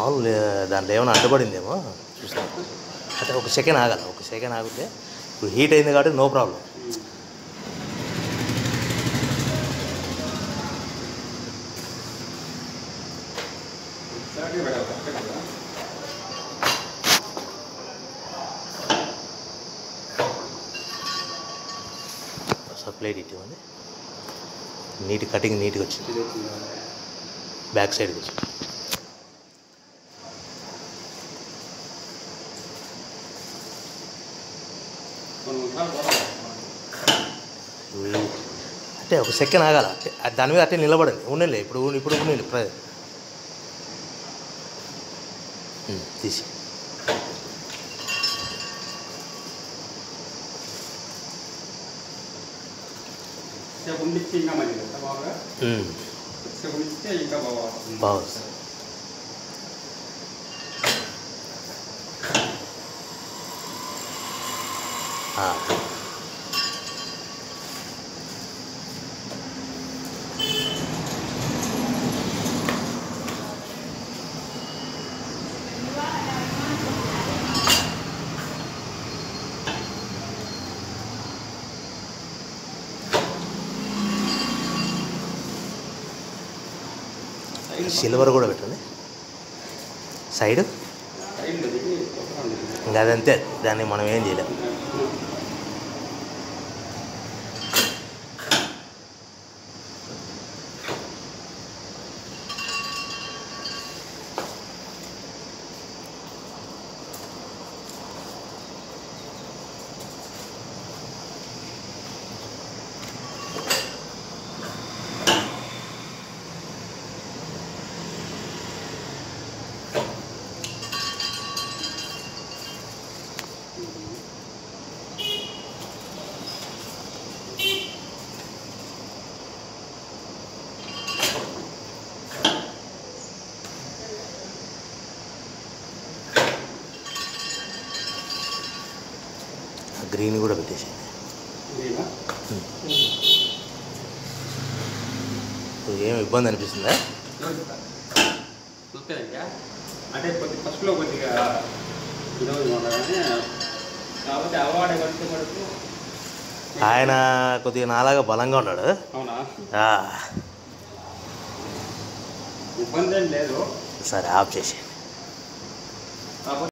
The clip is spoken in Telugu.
మామూలు లే- దాంట్లో ఏమైనా అడ్డుపడిందేమో చూస్తాం అంటే ఒక సెకండ్ ఆగాలి ఒక సెకండ్ ఆగితే ఇప్పుడు హీట్ అయింది కాబట్టి నో ప్రాబ్లం సరే మేడం కరెక్టే కదా సార్ ప్లేట్ ఇవ్వండి నీట్ కటింగ్ నీట్గా వచ్చింది ఇది వచ్చిందా బ్యాక్ సైడ్కి వచ్చింది కొన్ని నిమిషాలు పోతాం. ఉమ్. అంటే ఒక సెకండ్ ఆగాల అంటే అది దాని మీద అట్టే నిలబడండి ఉండలే ఇప్పుడు ఇప్పుడు ఉండండి ప్ర ఉమ్, తీసి సేపు ఉండిచ్చి ఇంకా మంచిది ఎంత బాగా ఉమ్, సేపు ఉండిస్తే ఇంకా బాగా బాగుంది ఆ, సిల్వర్ కూడా పెట్టండి సైడ్ టైంలో దిగి కొత్తగా ఇంకా అదంతే దాన్ని మనం ఏం చేయలేం గ్రీన్ కూడా పెట్టేసేయండి ఇదేనా? ఇప్పుడు ఏం ఇబ్బంది అనిపిస్తుందా చూస్తే ఇంకా అంటే కొద్ది ఫస్ట్లో కొద్దిగా ఈరోజు కానీ కాబట్టి అవార్డు పడితే పడుతూ ఆయన కొద్దిగా నాలాగా బలంగా ఉన్నాడు అవునా ఆ, ఇబ్బంది ఏం లేదు సరే ఆఫ్ చేసి కాకపోతే